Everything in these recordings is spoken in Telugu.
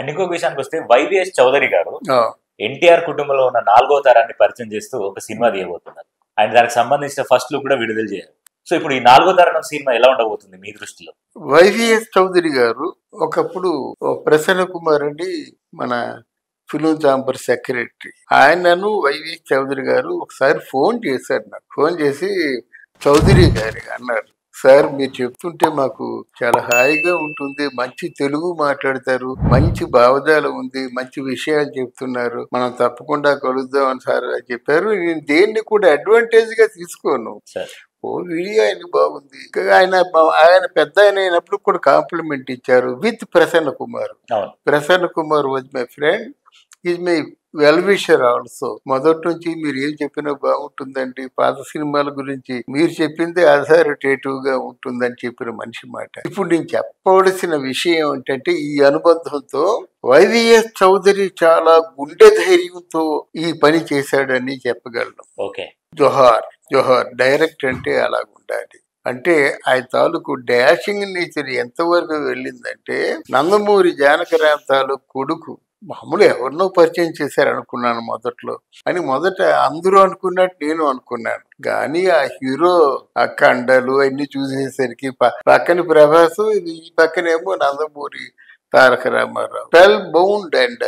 అండ్ ఇంకొక విషయానికి వస్తే వైవిఎస్ చౌదరి గారు ఆ, ఎన్టీఆర్ కుటుంబంలో ఉన్న నాలుగో తరాన్ని పరిచయం చేస్తూ ఒక సినిమా తీయబోతున్నారు ఆయన దానికి సంబంధించిన ఫస్ట్ లుక్ కూడా విడుదల చేయాలి సో ఇప్పుడు ఈ నాలుగో తరం సినిమా ఎలా ఉండబోతుంది మీ దృష్టిలో వైవిఎస్ చౌదరి గారు ఒకప్పుడు ఓ ప్రసన్న కుమార్ అని మన ఫిలిం ఛాంబర్ సెక్రటరీ ఆయనను వైవిఎస్ చౌదరి గారు ఒకసారి ఫోన్ చేశారు నాకు ఫోన్ చేసి చౌదరి గారి అన్నారు సార్ మీరు చెప్తుంటే మాకు చాలా హాయిగా ఉంటుంది మంచి తెలుగు మాట్లాడతారు మంచి భావజాలం ఉంది మంచి విషయాలు చెప్తున్నారు మనం తప్పకుండా కలుద్దాం అని సార్ చెప్పారు నేను దేన్ని కూడా అడ్వాంటేజ్ గా తీసుకోను సార్ ఓ వీడియో ఆయన బాగుంది ఇంకా ఆయన ఆయన పెద్ద ఆయన అయినప్పుడు కూడా కాంప్లిమెంట్ ఇచ్చారు విత్ ప్రసన్న కుమార్ అవును Prasanna Kumar was my friend is my well wisher also మొదటి నుంచి మీరు ఏం చెప్పినా బాగుంటుందండి పాత సినిమాల గురించి మీరు చెప్పింది అథారిటేటివ్ గా ఉంటుందని చెప్పిన మనిషి మాట ఇప్పుడు నేను చెప్పవలసిన విషయం ఏంటంటే ఈ అనుబంధంతో వైవిఎస్ చౌదరి చాలా గుండె ధైర్యంతో ఈ పని చేశాడని చెప్పగలను ఓకే జోహార్ జోహార్ డైరెక్ట్ అంటే అలా ఉండాలి అంటే ఆయన తాలూకు డాషింగ్ నేచర్ ఎంతవరకు వెళ్ళిందంటే నందమూరి జానకరామ్ తాలూకు కొడుకు మామూలు ఎవరినో పరిచయం చేశారు అనుకున్నాను మొదట్లో అని మొదట అందరూ అనుకున్నట్టు నేను అనుకున్నాను కానీ ఆ హీరో ఆ కండలు అన్ని చూసేసరికి ప- పక్కన ప్రభాస్ ఈ పక్కనేమో Nandamuri Taraka Ramarao well bound and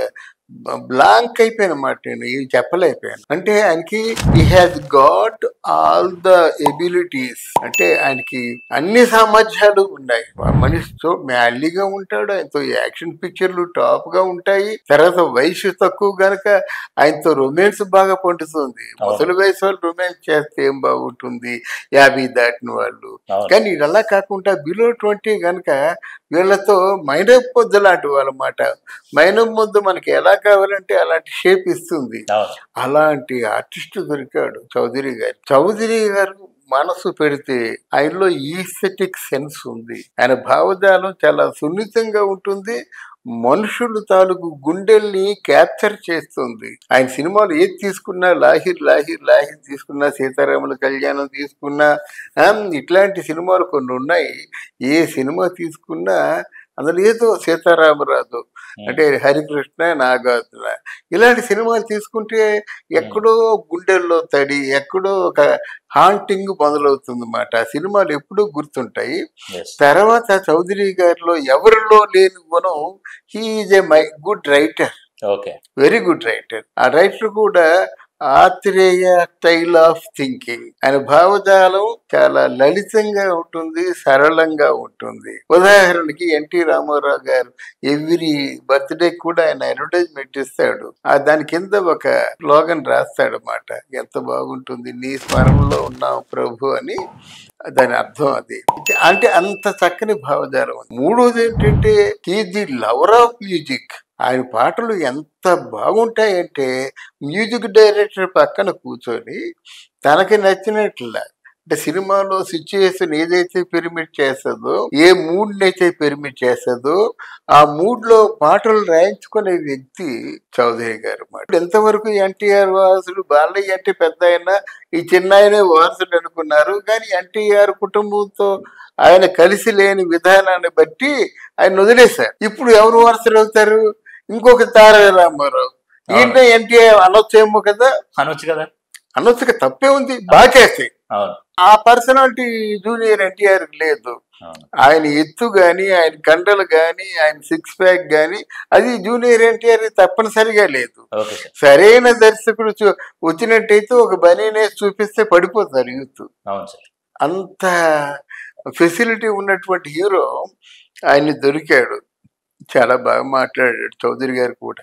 blank అయిపోయిన మాట నేను ఏం చెప్పలేకపోయాను అంటే ఆయనకి ఈ has got all the abilities అంటే ఆయనకి అన్ని సామర్థ్యాలు ఉన్నాయి ఆ మనిషితో మ్యాలీగా ఉంటాడు ఆయనతో యాక్షన్ పిక్చర్లు టాప్ గా ఉంటాయి తర్వాత వయసు తక్కువ గనక ఆయనతో రొమాన్స్ బాగా పండుతుంది ముసలి వయసు వాళ్ళు రొమాన్స్ చేస్తే ఏం బాగుంటుంది యాభై దాటిన వాళ్ళు అవును కానీ ఇది అలా కాకుండా బిలో ట్వంటీ కనుక వీళ్ళతో మైనప్ ముద్ద లాంటి వాళ్ళమాట మైనప్ ముద్ద మనకి ఎలా కావాలంటే అలాంటి షేప్ ఇస్తుంది అవును అలాంటి ఆర్టిస్ట్ దొరికాడు చౌదరి గారు చౌదరి గారు మనసు పెడితే ఆయనలో ఈస్థెటిక్ సెన్స్ ఉంది ఆయన భావజాలం చాలా సున్నితంగా ఉంటుంది మనుషులు తాలూకు గుండెల్ని క్యాప్చర్ చేస్తుంది ఆయన సినిమాలు ఏది తీసుకున్నా లాహిర్ లాహిర్ లాహిర్ తీసుకున్నా సీతారాముల కళ్యాణం తీసుకున్నా ఆ, ఇట్లాంటి సినిమాలు కొన్ని ఉన్నాయి ఏ సినిమా తీసుకున్నా అందులో ఏదో సీతారామరాజు అంటే హరికృష్ణ నాగార్జున ఇలాంటి సినిమాలు తీసుకుంటే ఎక్కడో గుండెల్లో తడి ఎక్కడో ఒక హాంటింగ్ మొదలవుతుంది అన్నమాట ఆ సినిమాలు ఎప్పుడూ గుర్తుంటాయి ఎస్ తర్వాత చౌదరి గారిలో ఎవరిలో లేని గుణం he is a my good writer okay very good writer ఆ రైటర్ కూడా ఆత్రేయ స్టైల్ ఆఫ్ థింకింగ్ ఆయన భావజాలం చాలా లలితంగా ఉంటుంది సరళంగా ఉంటుంది ఉదాహరణకి ఎన్టీ రామారావు గారు ఎవ్రీ బర్త్డే కూడా ఆయన అడ్వర్టైజ్మెంట్ ఇస్తాడు ఆ దాని కింద ఒక స్లోగన్ రాస్తాడు అన్నమాట ఎంత బాగుంటుంది నీ స్మరణలో ఉన్నావు ప్రభు అని దాని అర్థం అది అంటే అంత చక్కని భావజాలం ఉంది మూడోది ఏంటంటే he the lover of music ఆయన పాటలు ఎంత బాగుంటాయంటే మ్యూజిక్ డైరెక్టర్ పక్కన కూర్చొని తనకి నచ్చినట్ల అంటే సినిమాలో సిచ్యుయేషన్ ఏదైతే పిరమిడ్ చేస్తుందో ఏ మూడ్ అయితే పిరమిడ్ చేస్తుందో ఆ మూడ్ లో పాటలు రాయించుకునే వ్యక్తి చౌదరి గారు అన్నమాట ఎంతవరకు ఎన్టీఆర్ వారసుడు బాలయ్య అంటే పెద్ద ఆయన ఈ చిన్న ఆయనే వారసుడు అనుకున్నారు కానీ ఎన్టీఆర్ కుటుంబంతో ఆయన కలిసి లేని విధానాన్ని బట్టి ఆయన వదిలేశారు ఇప్పుడు ఎవరు వారసులు అవుతారు ఇంకొక తారక రామారావు ఈయన ఎన్టీఆర్ అనొచ్చేమో కదా అనొచ్చు కదా అనొచ్చుగా తప్పే ఉంది బాగా చేస్తాయి అవును ఆ పర్సనాలిటీ జూనియర్ ఎన్టీఆర్ లేదు అవును ఆయన ఎత్తు గాని ఆయన కండలు గాని ఆయన సిక్స్ ప్యాక్ గాని అది జూనియర్ ఎన్టీఆర్ తప్పనిసరిగా లేదు ఓకే సార్ సరైన దర్శకుడు చూ- వచ్చినట్టయితే ఒక బనీనే చూపిస్తే పడిపోతారు యూత్ అవును సార్ అంత ఫెసిలిటీ ఉన్నటువంటి హీరో ఆయన్ని దొరికాడు చాలా బాగా మాట్లాడాడు చౌదరి గారు కూడా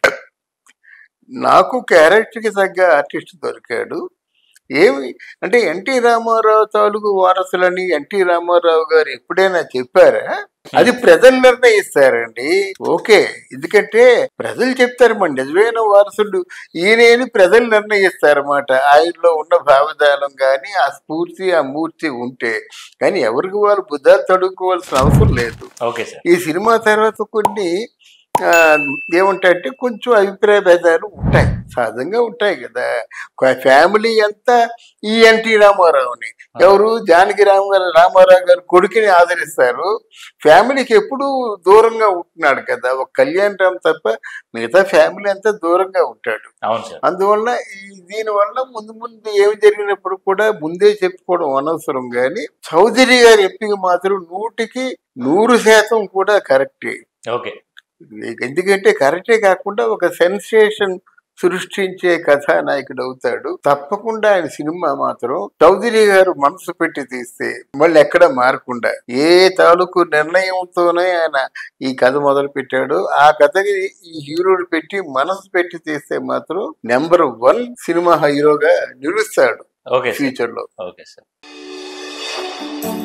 నాకు క్యారెక్టర్కి తగ్గ ఆర్టిస్ట్ దొరికాడు ఏమి అంటే ఎన్టీ రామారావు తాలూకు వారసులని ఎన్టీ రామారావు గారు ఎప్పుడైనా చెప్పారా అది ప్రజలు నిర్ణయిస్తారండి ఓకే ఎందుకంటే ప్రజలు చెప్తారు మన నిజమైన వారసుడు ఈయనని ప్రజలు నిర్ణయిస్తారన్నమాట ఆయనలో ఉన్న భావజాలం కానీ ఆ స్ఫూర్తి ఆ మూర్తి ఉంటే కానీ ఎవరికి వాళ్ళు బుద్ధాలు తడుక్కోవాల్సిన అవసరం లేదు ఓకే సార్ ఈ సినిమా తర్వాత కొన్ని ఆ, ఏముంటాయంటే కొంచెం అభిప్రాయ భేదాలు ఉంటాయి సహజంగా ఉంటాయి కదా ఒక ఫ్యామిలీ అంతా ఈ ఎన్టీ రామారావుని ఎవరు జానకి రామ గారు రామారావు గారు కొడుకుని ఆదరిస్తారు ఫ్యామిలీకి ఎప్పుడు దూరంగా ఉంటున్నాడు కదా ఒక కళ్యాణ్ రామ్ తప్ప మిగతా ఫ్యామిలీ అంతా దూరంగా ఉంటాడు అవును సార్ అందువల్ల ఈ దీనివల్ల ముందు ముందు ఏమి జరిగినప్పుడు కూడా ముందే చెప్పుకోవడం అనవసరం కానీ చౌదరి గారి ఎంపిక మాత్రం నూటికి నూరు శాతం కూడా కరెక్టే ఓకే ఎందుకంటే కరెక్టే కాకుండా ఒక సెన్సేషన్ సృష్టించే కథానాయకుడు అవుతాడు తప్పకుండా ఆయన సినిమా మాత్రం చౌదరి గారు మనసు పెట్టి తీస్తే మళ్ళీ ఎక్కడ మారకుండా ఏ తాలూకు నిర్ణయంతోనే ఆయన ఈ కథ మొదలు పెట్టాడు ఆ కథకి ఈ హీరోని పెట్టి మనసు పెట్టి తీస్తే మాత్రం నెంబర్ వన్ సినిమా హీరోగా నిలుస్తాడు ఓకే సార్ ఫ్యూచర్ లో ఓకే సార్